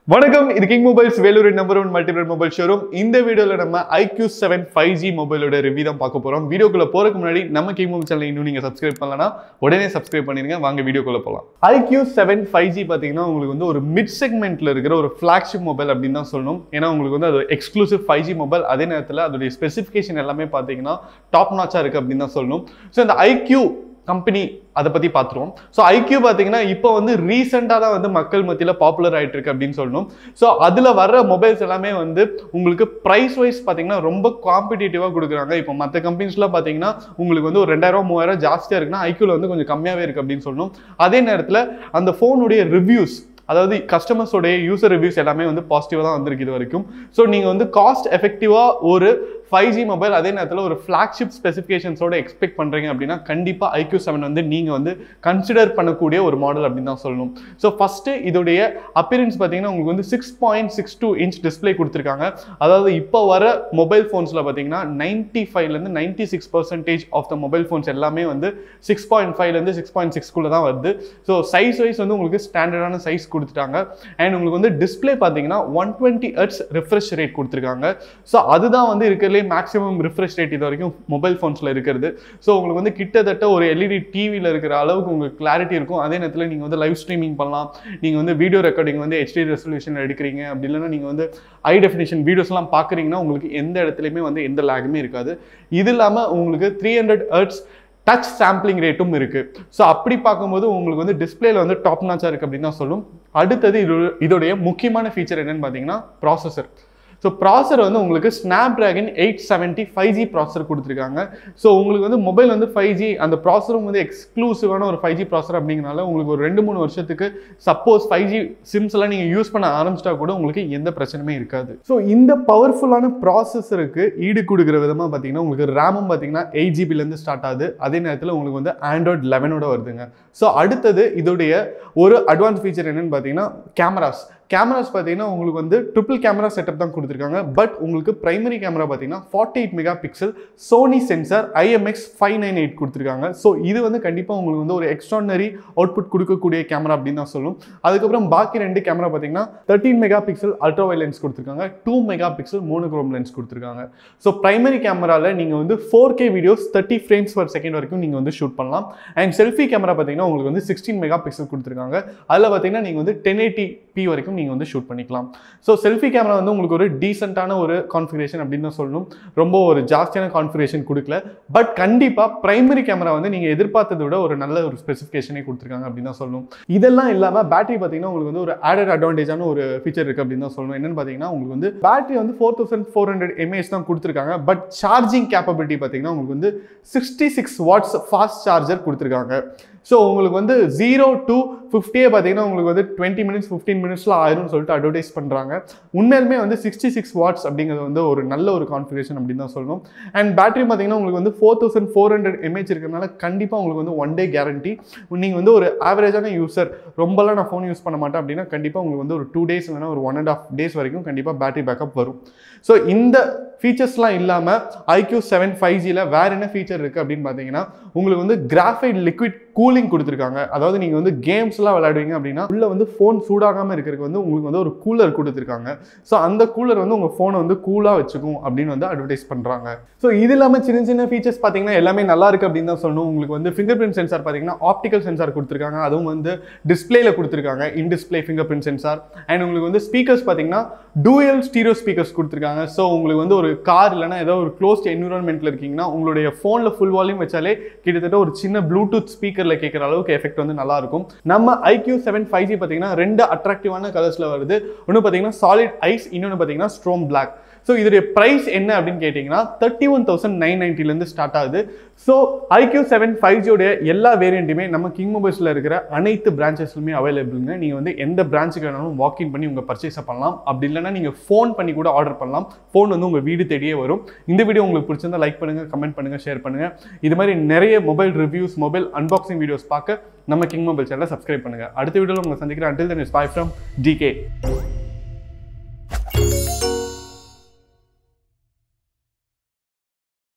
வணக்கம் இது King Mobiles வேலூரின் number one multiple mobile showroom இந்த வீடியோல நம்ம ஐக்யூ செவன் ஃபைவ் ஜி மொபைலோட ரிவ்யூ தான் பார்க்க போறோம் வீடியோக்குள்ள போறதுக்கு முன்னாடி நம்ம கிங் மொபைல் சேனல் இன்னும் நீங்க சப்ஸ்கிரைப் பண்ணலனா உடனே சப்ஸ்கிரைப் பண்ணிருங்க வாங்க வீடியோக்குள்ள போகலாம் ஐக்யூ செவன் ஃபைவ் ஜி பார்த்தீங்கன்னா உங்களுக்கு வந்து ஒரு மிட் செக்மெண்ட்ல இருக்கிற ஒரு ஃபிளாக்ஷிப் மொபைல் அப்படின்னு தான் சொல்லணும் ஏன்னா உங்களுக்கு வந்து அது எக்ஸ்க்ளூசிவ் ஃபைவ் ஜி மொபைல் அதே நேரத்தில் அதோடைய ஸ்பெசிஃபிகேஷன் எல்லாமே பார்த்தீங்கன்னா டாப் நாச்சா இருக்கு அப்படின்னு தான் சொல்லணும் ஸோ இந்த ஐக்யூ கம்பெனி அதை பற்றி பார்த்துருவோம் ஸோ ஐக்யூ பார்த்தீங்கன்னா இப்போ வந்து ரீசெண்டாக தான் வந்து மக்கள் மத்தியில் பாப்புலர் ஆயிட்டு இருக்கு அப்படின்னு சொல்லணும் ஸோ அதில் வர்ற மொபைல்ஸ் எல்லாமே வந்து உங்களுக்கு ப்ரைஸ் வைஸ் பார்த்தீங்கன்னா ரொம்ப காம்படிட்டிவாக கொடுக்குறாங்க இப்போ மற்ற கம்பெனிஸ்லாம் பார்த்தீங்கன்னா உங்களுக்கு வந்து ஒரு ரெண்டாயிரம் மூவாயிரம் ஜாஸ்தியாக இருக்குன்னா ஐக்யூவில் வந்து கொஞ்சம் கம்மியாகவே இருக்குது அப்படின்னு சொல்லணும் அதே நேரத்தில் அந்த ஃபோனுடைய ரிவ்யூஸ் அதாவது கஸ்டமர்ஸோடைய யூசர் ரிவ்யூஸ் எல்லாமே வந்து பாசிட்டிவாக தான் வந்திருக்கு இது வரைக்கும் ஸோ நீங்கள் வந்து காஸ்ட் எஃபெக்டிவாக ஒரு ஃபைவ் ஜி மொபைல் அதே நேரத்தில் ஒரு ஃப்ளாக்ஷிப் ஸ்பெசிஃபிகேஷன்ஸோட எக்ஸ்பெக்ட் பண்ணுறீங்க அப்படின்னா கண்டிப்பாக ஐக்யூ செவன் வந்து நீங்கள் வந்து கன்சிடர் பண்ணக்கூடிய ஒரு மாடல் அப்படின்னு தான் சொல்லணும் ஸோ ஃபஸ்ட்டு இதோடைய அப்பியரன்ஸ் பார்த்தீங்கன்னா உங்களுக்கு வந்து six point six two inch display கொடுத்துருக்காங்க அதாவது இப்போ வர மொபைல் ஃபோன்ஸில் பார்த்தீங்கன்னா நைன்ட்டி ஃபைவ்லேருந்து ninety six percentage of the mobile phones எல்லாமே வந்து சிக்ஸ் பாயிண்ட் ஃபைவ்லேருந்து சிக்ஸ் பாயிண்ட் சிக்ஸ்குள்ளே தான் வருது ஸோ சைஸ் வைஸ் வந்து உங்களுக்கு ஸ்டாண்டர்டான சைஸ் கொடுத்துட்டாங்க அண்ட் உங்களுக்கு வந்து டிஸ்பிளே பார்த்தீங்கன்னா one twenty hertz refresh rate கொடுத்துருக்காங்க ஸோ அதுதான் வந்து இருக்கிறதுலே மேக்ஸிமம் ரிஃப்ரெஷ் ரேட் இது வரைக்கும் மொபைல் ஃபோன்ஸில் இருக்கிறது ஸோ உங்களுக்கு வந்து கிட்டத்தட்ட ஒரு எல்இடி டிவியில் இருக்கிற அளவுக்கு உங்களுக்கு கிளாரிட்டி இருக்கும் அதே நேரத்தில் நீங்கள் வந்து லைவ் ஸ்ட்ரீமிங் பண்ணலாம் நீங்கள் வந்து வீடியோ ரெக்கார்டிங் வந்து ஹெச்டி ரெசல்யூஷன் எடுக்கிறீங்க அப்படி இல்லைன்னா நீங்கள் வந்து ஹை டெஃபினேஷன் வீடியோஸ்லாம் பார்க்குறீங்கன்னா உங்களுக்கு எந்த இடத்துலையுமே வந்து எந்த லேகுமே இருக்காது இது இல்லாமல் உங்களுக்கு three hundred hertz touch sampling ரேட்டும் இருக்கு ஸோ அப்படி பார்க்கும்போது உங்களுக்கு வந்து டிஸ்பிளேல வந்து டாப் நாச்சா இருக்கு அப்படின்னு தான் சொல்லும் அடுத்தது இது இதோடைய முக்கியமான ஃபீச்சர் என்னன்னு பார்த்தீங்கன்னா ப்ராசஸர் ஸோ ப்ராசர் வந்து உங்களுக்கு Snapdragon eight seventy five G processor கொடுத்துருக்காங்க ஸோ உங்களுக்கு வந்து மொபைல் வந்து ஃபைவ் ஜி அந்த ப்ராசரும் வந்து எக்ஸ்க்ளூசிவான ஒரு ஃபைவ் ஜி ப்ராசர் அப்படிங்கிறனால உங்களுக்கு ஒரு ரெண்டு மூணு வருஷத்துக்கு சப்போஸ் ஃபைவ் ஜி சிம்ஸ் எல்லாம் நீங்கள் யூஸ் பண்ண ஆரம்பிச்சிட்டா கூட உங்களுக்கு எந்த பிரச்சனையுமே இருக்காது ஸோ இந்த பவர்ஃபுல்லான ப்ராசஸருக்கு ஈடு கொடுக்குற விதமாக பார்த்தீங்கன்னா உங்களுக்கு ரேமும் பார்த்தீங்கன்னா எயிட் ஜிபிலேருந்து ஸ்டார்ட் ஆகுது அதே நேரத்தில் உங்களுக்கு வந்து ஆண்ட்ராய்ட் லெவனோட வருதுங்க ஸோ அடுத்தது இதோடைய ஒரு அட்வான்ஸ் ஃபீச்சர் என்னன்னு பார்த்தீங்கன்னா கேமராஸ் கேமராஸ் பார்த்தீங்கன்னா உங்களுக்கு வந்து ட்ரிபிள் கேமரா செட்டப் தான் கொடுத்துருக்காங்க பட் உங்களுக்கு பிரைமரி கேமரா பார்த்தீங்கன்னா forty eight megapixel Sony sensor IMX five nine eight கொடுத்துருக்காங்க ஸோ இது வந்து கண்டிப்பாக உங்களுக்கு வந்து ஒரு எக்ஸ்ட்ரானரி அவுட்புட் கொடுக்கக்கூடிய கேமரா அப்படின்னு தான் சொல்லும் அதுக்கப்புறம் பாக்கி ரெண்டு கேமரா பார்த்தீங்கன்னா thirteen megapixel ultra wide lens கொடுத்துருக்காங்க two megapixel monochrome lens கொடுத்துருக்காங்க ஸோ பிரைமரி கேமராவில் நீங்கள் வந்து four K videos thirty frames per second வரைக்கும் நீங்கள் வந்து ஷூட் பண்ணலாம் அண்ட் செல்ஃபி கேமரா பார்த்தீங்கன்னா உங்களுக்கு வந்து சிக்ஸ்டீன் மெகா பிக்சல் கொடுத்துருக்காங்க அதில் பார்த்தீங்கன்னா நீங்கள் வந்து டென் எயிட்டி பி வரைக்கும் நீங்கள் வந்து ஷூட் பண்ணிக்கலாம் ஸோ செல்ஃபி கேமரா வந்து உங்களுக்கு ஒரு டீசெண்டான ஒரு கான்ஃபிகரேஷன் அப்படின்னு தான் சொல்லணும் ரொம்ப ஒரு ஜாஸ்தியான கான்ஃபிகரேஷன் கொடுக்கல பட் கண்டிப்பாக பிரைமரி கேமரா வந்து நீங்கள் எதிர்பார்த்ததை விட ஒரு நல்ல ஒரு ஸ்பெசிஃபிகேஷனே கொடுத்துருக்காங்க அப்படின்னு தான் சொல்லணும் இதெல்லாம் இல்லாமல் பேட்டரி பார்த்தீங்கன்னா உங்களுக்கு வந்து ஒரு ஆடட் அட்வான்டேஜான ஒரு ஃபீச்சர் இருக்குது அப்படின்னு தான் சொல்லணும் என்னன்னு பார்த்தீங்கன்னா உங்களுக்கு வந்து பேட்டரி வந்து four thousand four hundred mAh தான் கொடுத்துருக்காங்க பட் சார்ஜிங் கேப்பபிலிட்டி பார்த்தீங்கன்னா உங்களுக்கு வந்து sixty six watts fast charger கொடுத்துருக்காங்க ஸோ உங்களுக்கு வந்து ஜீரோ டு ஃபிஃப்டியே பார்த்தீங்கன்னா உங்களுக்கு வந்து டுவெண்ட்டி மினிட்ஸ் ஃபிஃப்டீன் மினிட்ஸில் ஆயிரும்னு சொல்லிட்டு அட்வர்டைஸ் பண்ணுறாங்க உண்மையிலுமே வந்து சிக்ஸ்டி சிக்ஸ் வாட்ஸ் அப்படிங்கிறது வந்து ஒரு நல்ல ஒரு கான்ஃபிகரேஷன் அப்படின்னு தான் சொல்லணும் அண்ட் பேட்டரி பார்த்தீங்கன்னா உங்களுக்கு வந்து four thousand four hundred mAh இருக்கிறதுனால கண்டிப்பாக உங்களுக்கு வந்து ஒன் டே கேரண்டி நீங்கள் வந்து ஒரு ஆவரேஜான யூசர் ரொம்பலாம் நான் ஃபோன் யூஸ் பண்ண மாட்டேன் அப்படின்னா கண்டிப்பாக உங்களுக்கு வந்து ஒரு டூ டேஸ் இல்லைனா ஒரு ஒன் அண்ட் ஆஃப் டேஸ் வரைக்கும் கண்டிப்பாக பேட்டரி பேக்கப் வரும் ஸோ இந்த ஃபீச்சர்ஸ்லாம் இல்லாமல் ஐக்யூ செவன் ஃபைவ் ஜியில் வேறு என்ன ஃபீச்சர் இருக்குது அப்படின்னு பார்த்தீங்கன்னா உங்களுக்கு வந்து கிராஃபைட் லிக்விட் கூலிங் கொடுத்துருக்காங்க அதாவது நீங்கள் வந்து கேம்ஸ்லாம் விளையாடுவீங்க அப்படின்னா உள்ள வந்து ஃபோன் சூடாகாமல் இருக்கிறதுக்கு வந்து உங்களுக்கு வந்து ஒரு கூலர் கொடுத்துருக்காங்க ஸோ அந்த கூலர் வந்து உங்கள் ஃபோனை வந்து கூலாக வச்சுக்கும் அப்படின்னு வந்து அட்வர்டைஸ் பண்ணுறாங்க ஸோ இது இல்லாமல் சின்ன சின்ன ஃபீச்சர்ஸ் பார்த்தீங்கன்னா எல்லாமே நல்லா இருக்குது அப்படின்னு தான் சொல்லணும் உங்களுக்கு வந்து ஃபிங்கர் பிரிண்ட் சென்சார் பார்த்தீங்கன்னா ஆப்டிக்கல் சென்சார் கொடுத்துருக்காங்க அதுவும் வந்து டிஸ்பிளேல கொடுத்துருக்காங்க in display fingerprint sensor and உங்களுக்கு வந்து ஸ்பீக்கர்ஸ் பார்த்தீங்கன்னா டூயல் ஸ்டீரியோ ஸ்பீக்கர்ஸ் கொடுத்துருக்காங்க ஸோ உங்களுக்கு வந்து ஒரு கார் இல்லைனா ஏதோ ஒரு க்ளோஸ்ட் என்விரான்மெண்ட்டில் இருக்கீங்கன்னா உங்களுடைய ஃபோனில் ஃபுல் வால்யூம் வச்சாலே கிட்டத்தட்ட ஒரு சின்ன ப்ளூடூத் ஸ்பீக்கரில் கேட்குற அளவுக்கு எஃபெக்ட் வந்து நல்லா இருக்கும் நம்ம ஐக்யூ செவன் ஃபைவ் ஜி பார்த்தீங்கன்னா ரெண்டு அட்ராக்டிவான கலர்ஸில் வருது ஒன்று பார்த்தீங்கன்னா சாலிட் ஐஸ் இன்னொன்று பார்த்தீங்கன்னா ஸ்ட்ரோம் பிளாக் ஸோ இதோடைய ப்ரைஸ் என்ன அப்படின்னு கேட்டிங்கன்னா தேர்ட்டி ஒன் தௌசண்ட் நைன் நைன்ட்டிலேருந்து ஸ்டார்ட் ஆகுது ஸோ ஐக்யூ செவன் ஃபைவ் ஜியோடைய எல்லா வேரியண்ட்டுமே நம்ம கிங் மொபைல்ஸில் இருக்கிற அனைத்து பிரான்ச்சஸ்லுமே அவைலபிளுங்க நீங்கள் வந்து எந்த பிரான்ச்சுக்கு வேணாலும் வாக்கின் பண்ணி உங்கள் பர்ச்சேஸை பண்ணலாம் அப்படி இல்லைன்னா நீங்கள் ஃபோன் பண்ணி கூட ஆர்டர் பண்ணலாம் ஃபோன் வந்து உங்கள் வீடு தேடியே வரும் இந்த வீடியோ உங்களுக்கு பிடிச்சிருந்தா லைக் பண்ணுங்கள் கமெண்ட் பண்ணுங்கள் ஷேர் பண்ணுங்கள் இது மாதிரி நிறைய mobile reviews mobile unboxing videos பார்க்க நம்ம கிங் மொபைல் சேனலை சப்ஸ்கிரைப் பண்ணுங்கள் அடுத்த வீடியோவில் உங்களை சந்திக்கிறேன் until then is bye from GK